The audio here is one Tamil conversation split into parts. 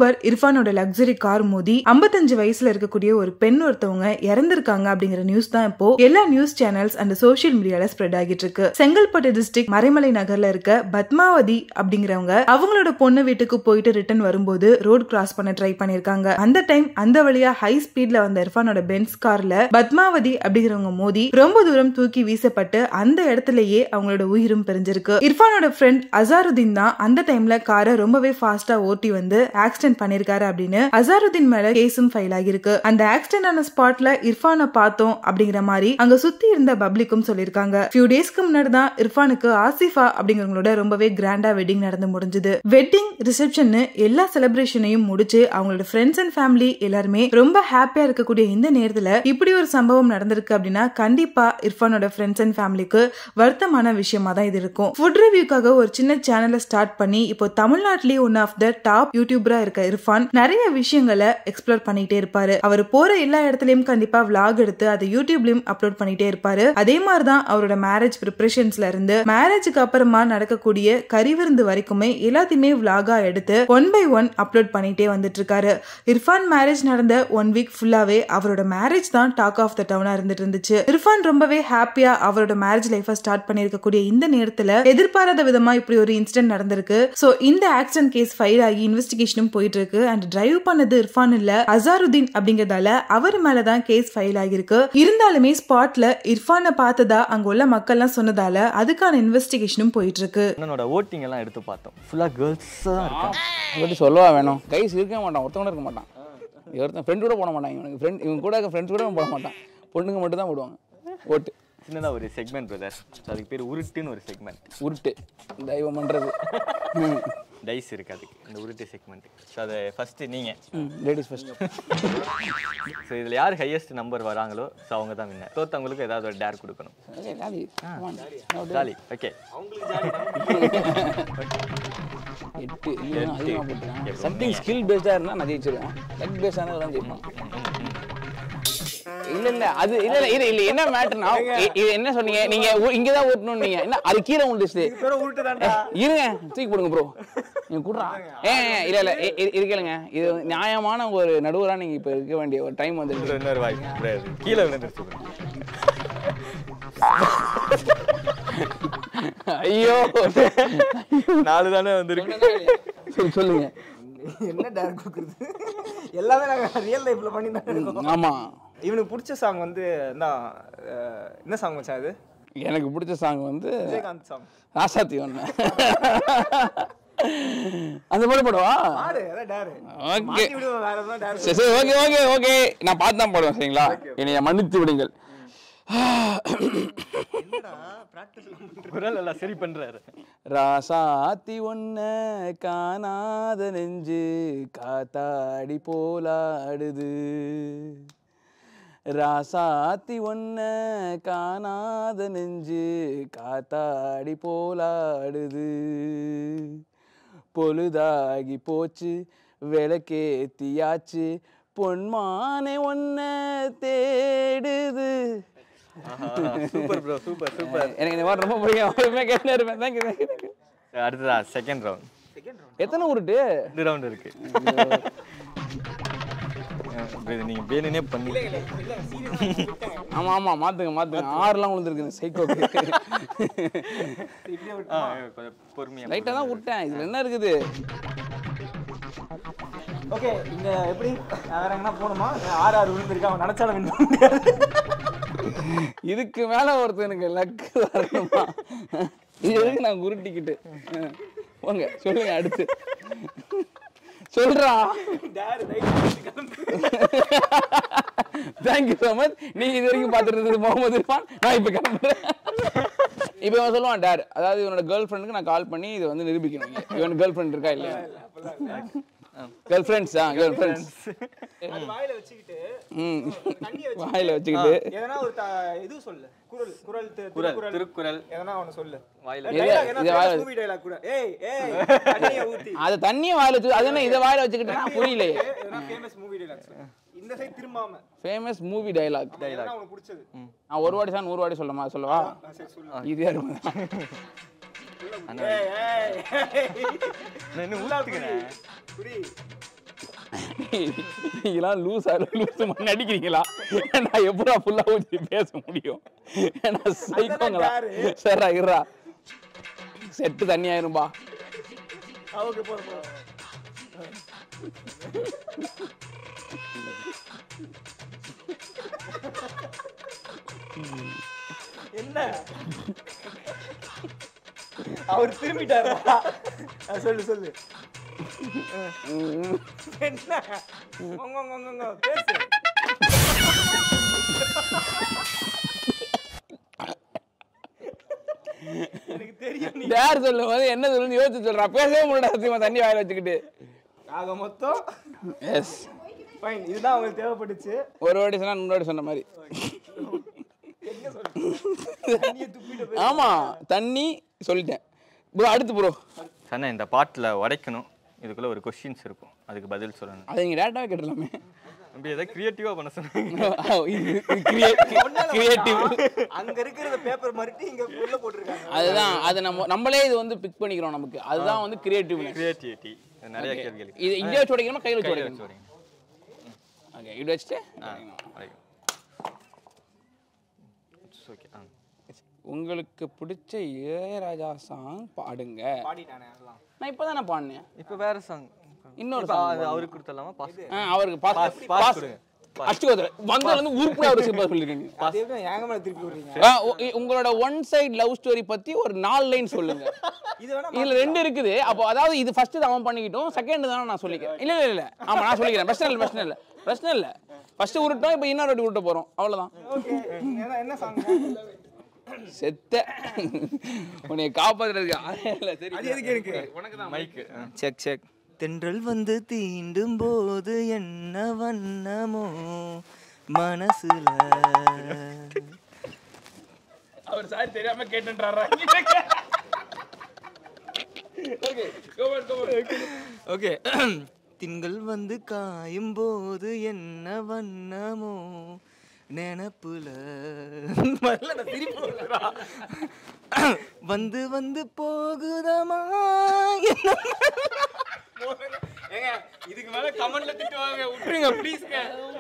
அக்டோபர் இர்ஃபானோட லக்ஸரி கார் மோதி 55 வயசுல இருக்கக்கூடிய ஒரு பெண் ஒருத்தவங்க இறந்திருக்காங்க அப்படிங்கிற நியூஸ் தான் இப்போ எல்லா நியூஸ் சேனல்ஸ் அண்ட் சோஷியல் மீடியால ஸ்ப்ரெட் ஆகிட்டு இருக்கு செங்கல்பட்டு டிஸ்ட்ரிக்ட் மறைமலை நகர்ல இருக்க பத்மாவதி அப்படிங்கிறவங்க அவங்களோட பொண்ணு வீட்டுக்கு போயிட்டு ரிட்டர்ன் வரும்போது ரோட் கிராஸ் பண்ண ட்ரை பண்ணிருக்காங்க அந்த டைம் அந்த வழியா ஹை ஸ்பீட்ல வந்த இர்ஃபானோட பென்ஸ் கார்ல பத்மாவதி அப்படிங்கிறவங்க மோதி ரொம்ப தூரம் தூக்கி வீசப்பட்டு அந்த இடத்துலயே அவங்களோட உயிரும் பிரிஞ்சிருக்கு இர்ஃபானோட ஃப்ரெண்ட் அசாருதீன் தான் அந்த டைம்ல காரை ரொம்பவே ஃபாஸ்டா ஓட்டி வந்து ஆக்சிடென்ட் பண்ணிருக்காரு அப்படின்னு அசாருதீன் மேல கேஸும் ஃபைல் ஆகிருக்கு அந்த ஆக்சிடென்ட் ஆன ஸ்பாட்ல இர்ஃபானை பார்த்தோம் அப்படிங்கிற மாதிரி அங்க சுத்தி இருந்த பப்ளிக்கும் சொல்லிருக்காங்க ஃபியூ டேஸ்க்கு முன்னாடி தான் இர்ஃபானுக்கு ஆசிஃபா அப்படிங்கிறவங்களோட ரொம்பவே கிராண்டா வெட்டிங் நடந்து முடிஞ்சது வெட்டிங் ரிசப்ஷன் எல்லா செலிப்ரேஷனையும் முடிச்சு அவங்களோட ஃப்ரெண்ட்ஸ் அண்ட் ஃபேமிலி எல்லாருமே ரொம்ப ஹாப்பியா இருக்கக்கூடிய இந்த நேரத்துல இப்படி ஒரு சம்பவம் நடந்திருக்கு அப்படின்னா கண்டிப்பா இர்ஃபானோட ஃப்ரெண்ட்ஸ் அண்ட் ஃபேமிலிக்கு வருத்தமான விஷயமா தான் இது இருக்கும் ஃபுட் ரிவ்யூக்காக ஒரு சின்ன சேனலை ஸ்டார்ட் பண்ணி இப்போ தமிழ்நாட்டிலேயே ஒன் ஆஃப் த டாப் யூடியூபரா இருக்க இர்ஃபான் நிறைய விஷயங்களை எக்ஸ்ப்ளோர் பண்ணிட்டே இருப்பாரு அவர் போற எல்லா இடத்துலயும் கண்டிப்பா vlog எடுத்து அதை யூடியூப்லயும் அப்லோட் பண்ணிட்டே இருப்பாரு அதே மாதிரி தான் அவரோட மேரேஜ் ப்ரிப்பரேஷன்ஸ்ல இருந்து மேரேஜுக்கு அப்புறமா நடக்கக்கூடிய கறிவிருந்து வரைக்குமே எல்லாத்தையுமே vlog-ஆ எடுத்து ஒன் பை ஒன் அப்லோட் பண்ணிட்டே வந்துட்டு இருக்காரு இர்ஃபான் மேரேஜ் நடந்த ஒன் வீக் ஃபுல்லாவே அவரோட மேரேஜ் தான் டாக் ஆஃப் த டவுனா இருந்துட்டு இருந்துச்சு இர்ஃபான் ரொம்பவே ஹாப்பியா அவரோட மேரேஜ் லைஃபை ஸ்டார்ட் பண்ணிருக்கக்கூடிய இந்த நேரத்துல எதிர்பாராத விதமா இப்படி ஒரு இன்சிடென்ட் நடந்திருக்கு சோ இந்த ஆக்சிடென்ட் கேஸ் ஃபைல் ஆகி இன்வெஸ்டிகேஷனும் போயிட்டு இருக்கு அண்ட் டிரைவ் பண்ணது இர்ஃபான் இல்ல அசாருதீன் அப்படிங்கறதால அவர் மேலதான் கேஸ் ஃபைல் ஆகிருக்கு இருந்தாலுமே ஸ்பாட்ல இர்ஃபானை பார்த்ததா அங்க உள்ள மக்கள்லாம் சொன்னதால அதுக்கான இன்வெஸ்டிகேஷனும் போயிட்டு இருக்கு அண்ணனோட ஓட்டிங் எல்லாம் எடுத்து பார்த்தோம் ஃபுல்லாக கேர்ள்ஸ் தான் இருக்காங்க பற்றி சொல்லவா வேணும் கைஸ் இருக்க மாட்டான் ஒருத்தவங்க இருக்க மாட்டான் ஒருத்தன் ஃப்ரெண்ட் கூட போட மாட்டான் இவனுக்கு ஃப்ரெண்ட் இவங்க கூட இருக்க ஃப்ரெண்ட்ஸ் கூட போட மாட்டான் பொண்ணுங்க மட்டும் தான் போடுவாங்க ஓட்டு சின்னதாக ஒரு செக்மெண்ட் பிரதர் அதுக்கு பேர் உருட்டுன்னு ஒரு செக்மெண்ட் உருட்டு தெய்வம் பண்ணுறது டைஸ் இருக்கு அதுக்கு இந்த உருட்டு செக்மெண்ட் ஸோ அதை ஃபஸ்ட்டு நீங்கள் லேடிஸ் ஃபர்ஸ்ட் ஸோ இதில் யார் ஹையஸ்ட் நம்பர் வராங்களோ ஸோ அவங்க தான் வின்னர் தோத்தவங்களுக்கு ஏதாவது ஒரு டேர் கொடுக்கணும் ஓகே காலி ஜாலி ஓகே எட்டு இல்லைன்னா அதிகமாக போட்டுருக்காங்க சம்திங் ஸ்கில் பேஸ்டாக இருந்தால் நான் ஜெயிச்சிருவேன் லக் பேஸ்டாக தான் ஜெயிப்பான் இல்ல இல்ல அது இல்ல இல்ல இது இல்ல என்ன மேட்டர்னா இது என்ன சொன்னீங்க நீங்க ஊ- இங்க தான் ஓட்டணும் நீங்க என்ன அது கீழே உண்டுச்சு இருங்க தூக்கி போடுங்க ப்ரோ நீங்க கூடுறா ஏ ஏ, இல்ல இல்ல இ- இ- இது கேளுங்க இது நியாயமான ஒரு நடுவரா நீங்க இப்ப இருக்க வேண்டிய ஒரு டைம் வந்துருக்கு இன்னொரு வாய்ப்பு brother. கீழே விழுந்துருச்சு bro. ஐயோ நாலு தானே வந்திருக்கு சரி, சொல்லுங்க என்ன டேரக்ட் கொடுக்குறது எல்லாமே நாங்கள் ரியல் லைஃப்பில் பண்ணி தான் இருக்கோம் ஆமா இவனுக்கு பிடிச்ச சாங் வந்து என்ன அஹ், என்ன சாங் மச்சான் இது எனக்கு பிடிச்ச சாங் வந்து விஜயகாந்த் சாங் ராசாத்தி ஒண்ணு அந்த பாட்டு பாடுவா ஆடு அதான் டேரு ஓகே மாட்டி விடுவோம் வேற எதுவும் டேரு சரி சரி ஓகே ஓகே ஓகே நான் பார்த்து தான் போடுவேன் சரிங்களா என்னைய மன்னித்து விடுங்கள் குரல் எல்லாம் சரி பண்றாரு ராசாத்தி ஒன்ன காணாத நெஞ்சு காத்தாடி போலாடுது ராசாத்தி ஒன்ன காணாத நெஞ்சு காத்தாடி போலாடுது பொழுதாகி போச்சு விளக்கேத்தியாச்சு பொன்மானே ஒன்ன தேடுது சூப்பர் ப்ரோ சூப்பர் சூப்பர் எனக்கு இந்த மாதிரி ரொம்ப பிடிக்கும் எப்பவுமே கேட்டு இருப்பேன் தேங்க்யூ தேங்க்யூ அடுத்ததா செகண்ட் ரவுண்ட் எத்தனை உருட்டு ரெண்டு ரவுண்ட் இருக்கு அஹ் இது நீங்க வேணுனே பண்ணி ஆமா ஆமா மாத்துங்க மாத்துங்க ஆறுலாம் விழுந்துருக்கு சைக்கோக்கு ஆ, கொஞ்சம் பொறுமையா லைட்டா தான் விட்டேன் இதுல என்ன இருக்குது ஓகே இங்க எப்படி வேற எங்கன்னா போகணுமா ஆறு ஆறு விழுந்திருக்கு அவன் நினைச்சாலும் வின் பண்ண முடியாது இதுக்கு மேல ஒருத்தனுக்கு லக்கு வரணுமா இது எதுக்கு நான் குருட்டிக்கிட்டு போங்க சொல்லுங்க அடுத்து சொல்றா டேரு தேங்க்யூ ஸோ மச் நீங்க இது வரைக்கும் பார்த்துட்டு இருந்தது முகமது இர்ஃபான் நான் இப்போ கிளம்புறேன் இப்போ இவன் சொல்லுவான் டேட் அதாவது இவனோட கேர்ள் ஃப்ரெண்டுக்கு நான் கால் பண்ணி இதை வந்து நிரூபிக்கணும் இங்க. இவன் கேர்ள் ஃப்ரெண்ட் இருக்கா இல்லையா கேர்ள் ஃப்ரெண்ட்ஸ் ஆ கேர்ள் ஃப்ரெண்ட்ஸ் அது வாயில வச்சுக்கிட்டு ம் தண்ணியை வச்சு வாயில வச்சுக்கிட்டு எதனா ஒரு த- இது சொல்லு குரல் குரல் தி- குரல் திருக்குறள் திருக்குறள் எதனா ஒண்ணு சொல்லு வாயில இதை- டைலாக் என்ன இதை வாயில மூவி டைலாக் கூட ஏய் ஏய் தண்ணியை ஊத்தி அதை தண்ணியை வாயில வச்சு அது என்ன இதை வாயில வச்சுக்கிட்டேன்னா புரியலையே எதனா ஃபேமஸ் மூவி டைலாக் சொல்லு இந்த சைடு திரும்பாம ஃபேமஸ் மூவி டைலாக் எதனா உனக்கு பிடிச்சது நான் ஒரு வாட்டி தான் நூறு வாட்டி சொல்லமா சொல்லவா ஆ, சரி சொல்லு ஈஸியா இருக்கும் ஏய் ஏய் நான் இன்னும் ஊத்துக்கிறேன் புரி நீங்களாம் லூஸா லூஸ் மாதிரி நடிக்கிறீங்களா நான் எப்படா ஃபுல்லா ஊற்றி பேச முடியும் நான் சைக்கோங்களா சரிடா இருடா செட்டு தண்ணி ஆயிரும்பா அவங்க போதும் போதும் என்ன அவர் திரும்பிட்டாரா அஹ் சொல்லு சொல்லு அஹ். என்ன ஒங்க, ஒங்க, ஒங்க, ஒங்க, பேசு எனக்கு தெரியும் நீ யார் சொல்லும் போது என்ன சொல்லுன்னு யோசிச்சு சொல்றா பேசவே முடியல சத்தியமா தண்ணி வாயில வச்சுக்கிட்டு ஆக மொத்தம் எஸ் ஃபைன் இதுதான் அவங்களுக்கு தேவைப்பட்டுச்சு ஒரு வாட்டி சொன்னா இன்னொரு வாட்டி சொன்ன மாதிரி என்ன சொல்றது தண்ணியை துப்பிட்டு ஆமா தண்ணி சொல்லிட்டேன் ப்ரோ அடுத்து ப்ரோ சொன்ன இந்த பாட்டில் உடைக்கணும் இதுக்குள்ள ஒரு கொஸ்டின்ஸ் இருக்கும் அதுக்கு பதில் சொல்லணும் அதை நீங்க டேரக்டாவே கேட்டுடலாமே அப்படி ஏதாவது கிரியேட்டிவாக பண்ண சொன்னீங்க கிரியேட்டிவ் அங்க இருக்கிறத பேப்பர் மறுட்டி இங்க உள்ள போட்டிருக்காங்க அதுதான் அது நம்ம நம்மளே இது வந்து பிக் பண்ணிக்கிறோம் நமக்கு அதுதான் வந்து கிரியேட்டிவ் கிரியேட்டிவிட்டி நிறைய கேள்விகள் இது இங்கே வச்சு உடைக்கணுமா கையில் வச்சு கையில உடைக்கணும் வச்சு உடைங்க. ஓகே இப்படி வச்சுட்டு ஆ, உடைங்க. It's okay. ஆ. உங்களுக்கு பிடிச்ச இளையராஜா சாங் பாடுங்க பாடிட்டானே அதெல்லாம் நான் இப்போ தானே பாடினேன் இப்போ வேற சாங் இன்னொரு இப்போ song அது அவருக்கு கொடுத்துடலாமா பாஸ் ஆ, அவருக்கு பாஸ் Pass, pass பாஸ் கொடுங்க. அஷ்டகோதர வந்ததுல இருந்து உருப்படியா ஒரு சிம்பா சொல்லிருக்கீங்க அது எப்படி ஏங்க மேல திருப்பி விடுறீங்க ஆ, உ- இ- உங்களோட ஒன் சைடு லவ் ஸ்டோரி பத்தி ஒரு நாலு லைன் சொல்லுங்க இது வேணா இதுல ரெண்டு இருக்குது அப்போ அதாவது இது ஃபர்ஸ்ட் அவன் பண்ணிக்கிட்டோம் செகண்ட் தானே நான் சொல்லிக்கிறேன் இல்ல இல்ல இல்ல ஆமா நான் சொல்லிக்கிறேன் பிரச்சனை இல்லை பிரச்சனை இல்லை பிரச்சனை இல்லை ஃபர்ஸ்ட் உருட்டோம் இப்போ இன்னொரு வாட்டி உருட்ட போறோம் அவ்வளவுதான் ஓகே என்ன என்ன சாங் செத்த உன்னை காப்பாத்துறதுக்கு அது இல்ல, சரி அது எதுக்கு எனக்கு உனக்கு தான் மைக்கு செக் செக் தென்றல் வந்து தீண்டும் போது என்ன வண்ணமோ மனசுல அவர் சாரி தெரியாம கேட்டுன்றாரா ஓகே கோவன் கோவன் ஓகே திங்கள் வந்து காயும் போது என்ன வண்ணமோ நினப்புல வரல நான் திருப்பி வருதுடா. வந்து வந்து போகுதமா என்ன ஏங்க இதுக்கு மேல கமெண்ட்ல திட்டுவாங்க விட்டுருங்க ப்ளீஸ்ங்க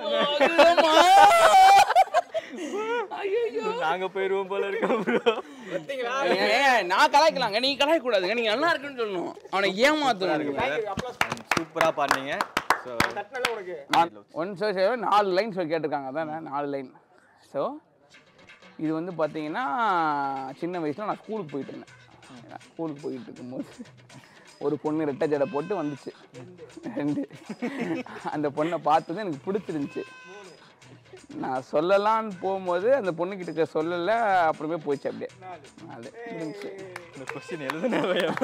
நாங்க போயிருவோம் போல இருக்கோம் ப்ரோ நான் கலாய்க்கலாங்க நீங்க கலாய்க்க கூடாதுங்க நீங்க நல்லா இருக்குன்னு சொல்லணும் அவனை ஏமாத்தணும் சூப்பரா பாடுனீங்க ஸோ உனக்கு ஒன் சோ நாலு லைன் சொல்லி கேட்டிருக்காங்க அதானே நாலு லைன் ஸோ இது வந்து பார்த்தீங்கன்னா சின்ன வயசில் நான் ஸ்கூலுக்கு போயிட்டு இருந்தேன் ஸ்கூலுக்கு போயிட்டு இருக்கும்போது ஒரு பொண்ணு ரெட்டை ஜடை போட்டு வந்துச்சு ரெண்டு அந்த பொண்ணை பார்த்தது எனக்கு பிடிச்சிருந்துச்சு நான் சொல்லலான்னு போகும்போது அந்த பொண்ணுக்கிட்ட இருக்க சொல்லலை அப்புறமே போச்சு அப்படியே அது இருந்துச்சு இந்த கொஸ்டின் எழுதுன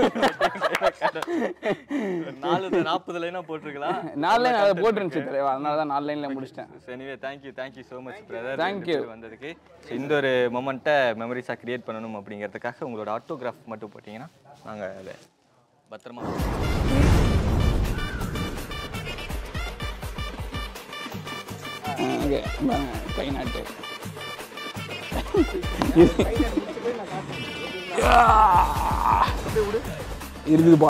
நாலு நாற்பது லைனா போட்டிருக்கலாம் நாலு லைன் அதை போட்டுருந்துச்சு தலைவா அதனால தான் நாலு லைனில் முடிச்சிட்டேன் anyway thank you thank you so much brother Thank you. வந்ததுக்கு So, இந்த ஒரு மொமெண்ட்டை மெமரிஸாக கிரியேட் பண்ணணும் அப்படிங்கிறதுக்காக உங்களோட ஆட்டோகிராஃப் மட்டும் போட்டிங்கன்னா நாங்கள் அதை பத்திரமா ஓகே கை நாட்டு இருக்குது